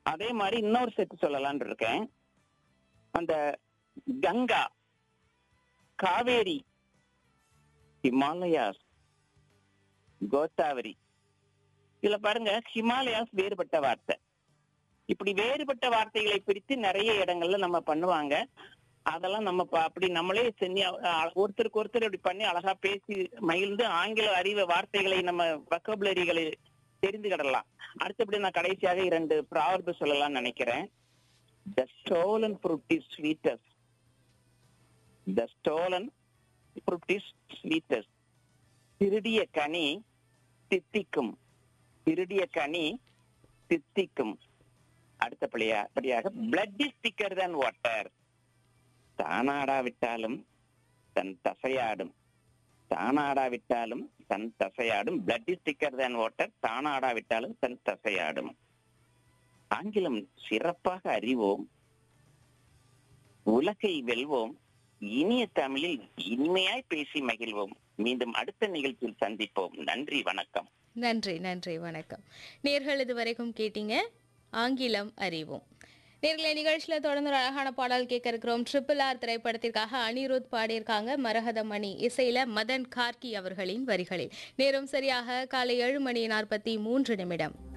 அதே மாதிரி இன்னொரு செட்டு சொல்லலாம்னு இருக்கேன் அந்த கங்கா காவேரி ஹிமாலயாஸ் கோதாவரி இதுல பாருங்க ஹிமாலயாஸ் வேறுபட்ட வார்த்தை இப்படி வேறுபட்ட வார்த்தைகளை பிரித்து நிறைய இடங்கள்ல நம்ம பண்ணுவாங்க அதெல்லாம் நம்ம ப- அப்படி நம்மளே செஞ்சு அ- ஒருத்தருக்கு ஒருத்தர் இப்படி பண்ணி அழகா பேசி மகிழ்ந்து ஆங்கில அறிவு வார்த்தைகளை நம்ம வக்கபுலரிகளை தெரிந்துக்கிடலாம் அடுத்தபடி நான் கடைசியாக இரண்டு ப்ராவர்பு சொல்லலாம்னு நினைக்கிறேன் the stolen fruit is sweetest the stolen fruit is sweetest திருடிய கனி தித்திக்கும் திருடிய கனி தித்திக்கும் அடுத்தபடியா படியாக blood is thicker than water தானாடாவிட்டாலும் தன் தசையாடும் தானாடாவிட்டாலும் தன் தசையாடும் blood is thicker than water தானாடாவிட்டாலும் தன் தசையாடும் ஆங்கிலம் சிறப்பாக அறிவோம் உலகை வெல்வோம் இனிய தமிழில் இனிமையாய் பேசி மகிழ்வோம் மீண்டும் அடுத்த நிகழ்ச்சியில் சந்திப்போம் நன்றி வணக்கம் நன்றி நன்றி வணக்கம் நேர்கள் இது வரைக்கும் கேட்டீங்க ஆங்கிலம் அறிவோம் நேர்களை நிகழ்ச்சியில் தொடர்ந்து ஒரு அழகான பாடல் கேட்க இருக்கிறோம் ட்ரிபிள் ஆர் திரைப்படத்திற்காக அனிருத் பாடியிருக்காங்க மரகத மணி இசையில மதன் கார்கி அவர்களின் வரிகளில் நேரம் சரியாக காலை ஏழு மணி நாற்பத்தி மூன்று நிமிடம்